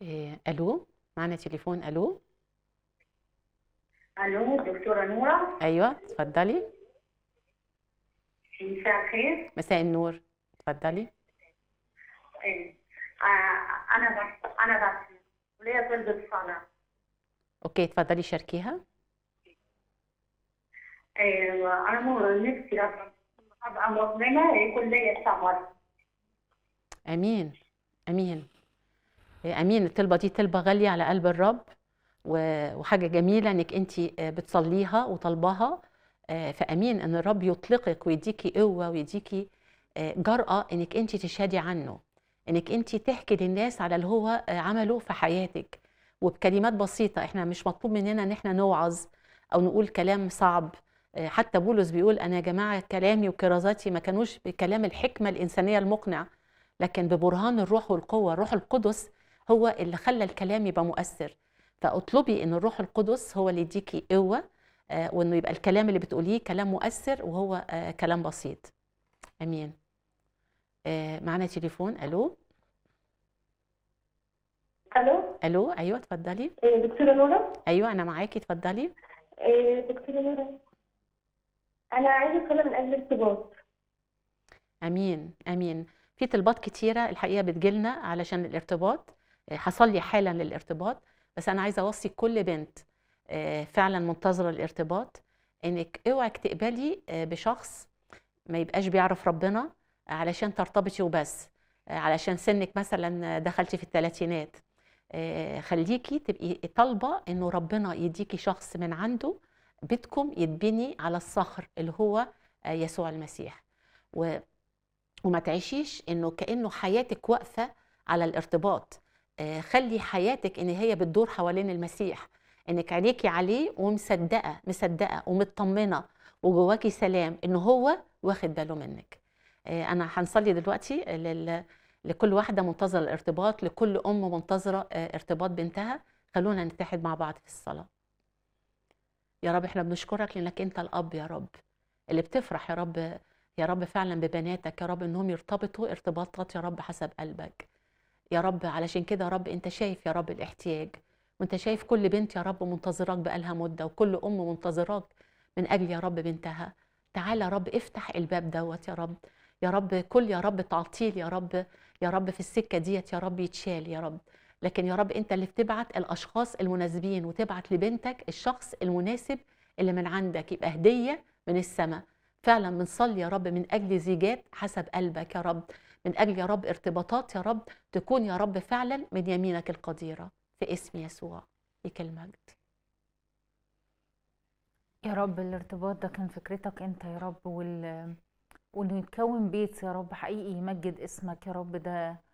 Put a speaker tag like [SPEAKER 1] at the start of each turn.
[SPEAKER 1] إيه، الو معنا تليفون الو
[SPEAKER 2] الو دكتوره نوره
[SPEAKER 1] ايوه اتفضلي
[SPEAKER 2] مساء الخير
[SPEAKER 1] مساء النور اتفضلي
[SPEAKER 2] إيه. آه، انا بس انا بس وليا طلبة صلاة
[SPEAKER 1] اوكي اتفضلي شاركيها
[SPEAKER 2] إيه، انا مو نفسي ابقى أبقى مؤمنة يكون ليا ثمر
[SPEAKER 1] امين امين إيه، امين الطلبه دي طلبه غاليه على قلب الرب و- وحاجه جميله انك انت بتصليها وطالباها آه، فامين ان الرب يطلقك ويديكي قوه ويديكي آه، جرأه انك انت تشهدي عنه انك انت تحكي للناس على اللي هو آه، عمله في حياتك وبكلمات بسيطه احنا مش مطلوب مننا ان احنا نوعظ او نقول كلام صعب آه، حتى بولس بيقول انا يا جماعه كلامي وكرازاتي ما كانوش بكلام الحكمه الانسانيه المقنع لكن ببرهان الروح والقوه الروح القدس هو اللي خلى الكلام يبقى مؤثر فاطلبي ان الروح القدس هو اللي يديكي قوه آه، وانه يبقى الكلام اللي بتقوليه كلام مؤثر وهو آه، كلام بسيط امين آه، معنا تليفون الو
[SPEAKER 3] الو
[SPEAKER 1] الو ايوه اتفضلي
[SPEAKER 3] إيه، دكتوره نوره
[SPEAKER 1] ايوه انا معاكي اتفضلي
[SPEAKER 3] إيه، دكتوره نوره انا عايزه صلاه من اجل ارتباط
[SPEAKER 1] امين امين في طلبات كتيره الحقيقه بتجيلنا علشان الارتباط آه، حصل لي حالا للارتباط بس انا عايزه اوصي كل بنت آه، فعلا منتظره الارتباط انك اوعك تقبلي آه، بشخص ما يبقاش بيعرف ربنا علشان ترتبطي وبس آه، علشان سنك مثلا دخلتي في الثلاثينات آه، خليكي تبقي طالبه انه ربنا يديكي شخص من عنده بيتكم يتبني على الصخر اللي هو آه، يسوع المسيح و وما تعيشيش انه كانه حياتك واقفه على الارتباط آه، خلي حياتك ان هي بتدور حوالين المسيح انك عينيكي عليه ومصدقه مصدقه ومطمنه وجواكي سلام ان هو واخد باله منك آه، انا هنصلي دلوقتي لل... لكل واحده منتظره الارتباط لكل ام منتظره آه، ارتباط بنتها خلونا نتحد مع بعض في الصلاه يا رب احنا بنشكرك لانك انت الاب يا رب اللي بتفرح يا رب يا رب فعلا ببناتك يا رب انهم يرتبطوا ارتباطات يا رب حسب قلبك يا رب علشان كده يا رب انت شايف يا رب الاحتياج وانت شايف كل بنت يا رب منتظراك بقالها مده وكل ام منتظراك من اجل يا رب بنتها تعالى يا رب افتح الباب دوت يا رب يا رب كل يا رب تعطيل يا رب يا رب في السكه ديت يا رب يتشال يا رب لكن يا رب انت اللي بتبعت الاشخاص المناسبين وتبعت لبنتك الشخص المناسب اللي من عندك يبقى هديه من السماء فعلا بنصلي يا رب من اجل زيجات حسب قلبك يا رب من اجل يا رب ارتباطات يا رب تكون يا رب فعلا من يمينك القديره في اسم يسوع لك المجد
[SPEAKER 4] يا رب الارتباط ده كان فكرتك انت يا رب وال وانه يتكون بيت يا رب حقيقي يمجد اسمك يا رب ده